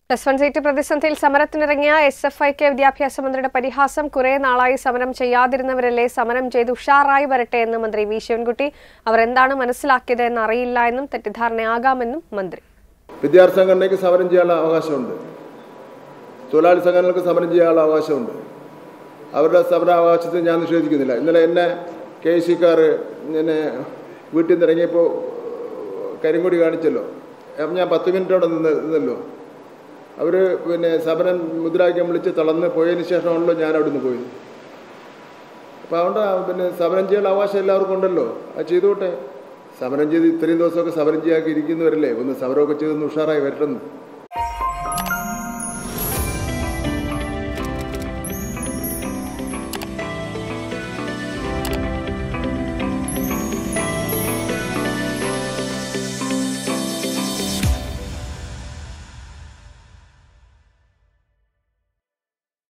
plus one seat പ്രതിസന്ധിയിൽ സമരത്തിനിറങ്ങിയ S F ഐക്ക് വിദ്യാഭ്യാസ മന്ത്രിയുടെ പരിഹാസം കുറെ നാളായി സമരം ചെയ്യാതിരുന്നവരല്ലേ സമരം ചെയ്ത് ഉഷാറായി വരട്ടെ എന്ന് മന്ത്രി വി ശിവൻകുട്ടി അവർ എന്താണ് മനസ്സിലാക്കിയത് എന്ന് അറിയില്ല എന്നും തെറ്റിദ്ധാരണയാകാമെന്നും മന്ത്രി വിദ്യാർത്ഥി സംഘടനയ്ക്ക് സമരം ചെയ്യാനുള്ള അവകാശമുണ്ട് തൊഴിലാളി സംഘടനകൾക്ക് സമരം ചെയ്യാനുള്ള അവകാശമുണ്ട് അവരുടെ സമരാവകാശത്തെ ഞാൻ നിഷേധിക്കുന്നില്ല ഇന്നലെ എന്നെ കെ സി കാർ എന്നെ വീട്ടിൽ നിന്ന് ഇറങ്ങിയപ്പോൾ കരിങ്കൊടി കാണിച്ചല്ലോ അപ്പം ഞാൻ പത്ത് മിനിറ്റ് അവിടെ നിന്ന് നിന്നല്ലോ അവർ പിന്നെ സമരം മുദ്രാവാക്യം വിളിച്ച് തളർന്ന് പോയതിന് ശേഷമാണല്ലോ ഞാൻ അവിടെ നിന്ന് പോയത് അപ്പോൾ അതുകൊണ്ട് ആ പിന്നെ സമരം ചെയ്യാനുള്ള അവകാശം എല്ലാവർക്കും ഉണ്ടല്ലോ അത് ചെയ്തോട്ടെ സമരം ചെയ്ത് ഇത്രയും ദിവസമൊക്കെ സമരം ചെയ്യാക്കി ഇരിക്കുന്നവരല്ലേ ഒന്ന് സമരമൊക്കെ ചെയ്തൊന്ന് ഉഷാറായി വരട്ടെന്ന്